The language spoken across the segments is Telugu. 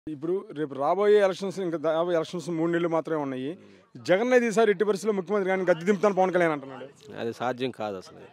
ఇప్పుడు రేపు రాబోయే ఎలక్షన్స్ ఇంకా రాబోయే ఎలక్షన్స్ మూడు నెలలు మాత్రమే ఉన్నాయి జగన్ అయితే ఈసారి ఎట్టి పరిస్థితుల్లో ముఖ్యమంత్రి కానీ గద్దె దింపుతాను పవన్ కళ్యాణ్ అంటున్నాడు అది సాధ్యం కాదు అసలు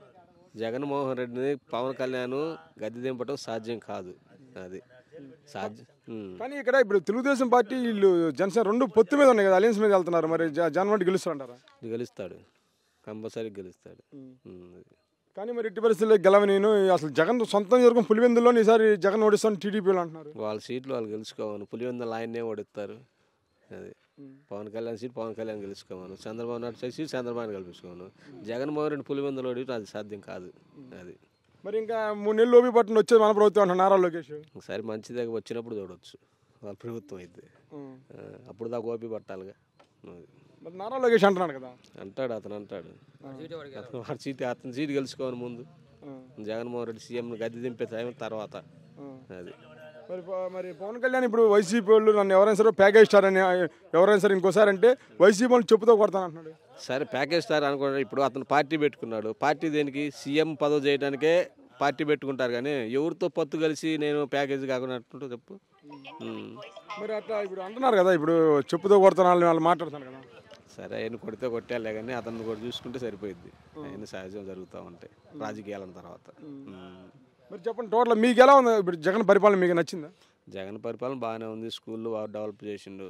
జగన్మోహన్ రెడ్డిని పవన్ కళ్యాణ్ గద్దె దింపడం సాధ్యం కాదు అది సాధ్యం ఉమ్. కానీ ఇక్కడ ఇప్పుడు తెలుగుదేశం పార్టీ వీళ్ళు జనసేన రెండు పొత్తు మీద ఉన్నాయి కదా అలయన్స్ మీద వెళ్తున్నారు మరి జ- జగన్ రెడ్డి గెలుస్తారంటారా గెలుస్తాడు కంపల్సరీ గెలుస్తాడు ఉమ్, అది. కానీ మరి ఎట్టి పరిస్థితుల్లో గెలవ నేను అసలు జగన్ సొంతం జరుగుతున్న పులివెందులో ఈసారి జగన్ ఓడిస్తాను టీడీపీలు అంటున్నారు వాళ్ళ సీట్లు వాళ్ళు గెలుచుకోమను పులివెందులు ఆయన్నే ఓడిస్తారు అది పవన్ కళ్యాణ్ సీట్ పవన్ కళ్యాణ్ గెలుచుకోమను చంద్రబాబు నాయుడు సీట్ చంద్రబాబు గెలుచుకోమను జగన్మోహన్ రెడ్డి పులివెందులు ఓడి అది సాధ్యం కాదు అది మరి ఇంకా మూడు నెలలు ఓపి పట్టున వచ్చేది మన ప్రభుత్వం అంటున్నారు నారా లోకేష్ ఒకసారి మంచి దగ్గర వచ్చినప్పుడు చూడవచ్చు వాళ్ళ ప్రభుత్వం అయితే ఆ, అప్పుడు దాకా ఓపి పట్టాలిగా అది. మరి నారా లోకేష్ అంటున్నాడు కదా అంటాడు అతను అంటాడు అతను వాడి సీట్ అతని సీట్ గెలుచుకోమని ముందు జగన్మోహన్ రెడ్డి సీఎం గద్దె దింపే టైం తర్వాత అది మరి ప- మరి పవన్ కళ్యాణ్ ఇప్పుడు వైసీపీ వాళ్ళు నన్ను ఎవరైనా సరే ప్యాకేజ్ ఇస్తారని ఎవరైనా సరే ఇంకోసారి అంటే వైసీపీ వాళ్ళు చెప్పుతో కొడతాను అంటున్నాడు సరే ప్యాకేజ్ స్టార్ అనుకున్నాడు ఇప్పుడు అతను పార్టీ పెట్టుకున్నాడు పార్టీ దేనికి సీఎం పదవి చేయడానికే పార్టీ పెట్టుకుంటారు కానీ ఎవరితో పత్తు కలిసి నేను ప్యాకేజ్ కాకుండా అంటుంటో చెప్పు ఉమ్. మరి అట్లా ఇప్పుడు అంటున్నారు కదా ఇప్పుడు చెప్పుతో కొడతాను వాళ్ళు వాళ్ళు మాట్లాడుతున్నారు కదా సరే ఆయన కొడితే కొట్టాలే కానీ అతను కూడా చూసుకుంటే సరిపోయింది ఆయన సహజం జరుగుతూ ఉంటాయి రాజకీయాల తర్వాత ఉమ్. మరి చెప్పండి టోటల్ మీకు ఎలా ఉంది ఇప్పుడు జగన్ పరిపాలన మీకు నచ్చిందా జగన్ పరిపాలన బాగానే ఉంది స్కూళ్ళు బాగా డెవలప్ చేసిండు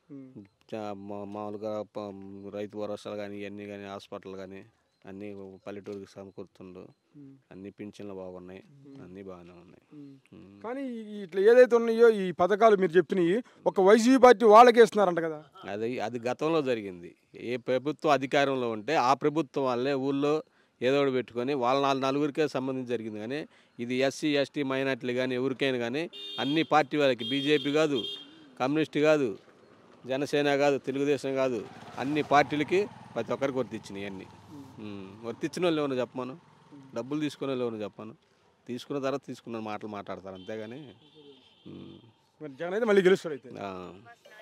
చా- మా- మామూలుగా ప- రైతు భరోసాలు కానీ ఇవన్నీ కానీ హాస్పిటల్ కానీ అన్నీ పల్లెటూరుకి సమకూరుతుండు అన్ని పింఛన్లు బాగున్నాయి అన్నీ బాగానే ఉన్నాయి ఉమ్. కానీ ఈ- ఇట్లా ఏదైతే ఉన్నాయో ఈ పథకాలు మీరు చెప్పినవి ఒక వైసీపీ పార్టీ వాళ్ళకే ఇస్తున్నారంట కదా అది అది గతంలో జరిగింది ఏ ప్రభుత్వం అధికారంలో ఉంటే ఆ ప్రభుత్వం వాళ్ళే ఊళ్ళో ఏదో ఒకటి పెట్టుకొని వాళ్ళ నాలుగు నలుగురికే సంబంధించి జరిగింది కానీ ఇది ఎస్సీ ఎస్టీ మైనార్టీలు కానీ ఎవరికైనా కానీ అన్ని పార్టీ వాళ్ళకి బీజేపీ కాదు కమ్యూనిస్ట్ కాదు జనసేన కాదు తెలుగుదేశం కాదు అన్ని పార్టీలకి ప్రతి ఒక్కరికి వర్తిచ్చినాయి అన్నీ ఉమ్. వర్తించిన వాళ్ళు ఏమన్నా చెప్పమాను డబ్బులు తీసుకునే వాళ్ళు ఏమన్నా చెప్పాను తీసుకున్న తర్వాత తీసుకున్న మాటలు మాట్లాడతారు అంతేగాని ఉమ్. మరి జగన్ అయితే మళ్ళీ గెలుస్తాడు అయితే ఆ.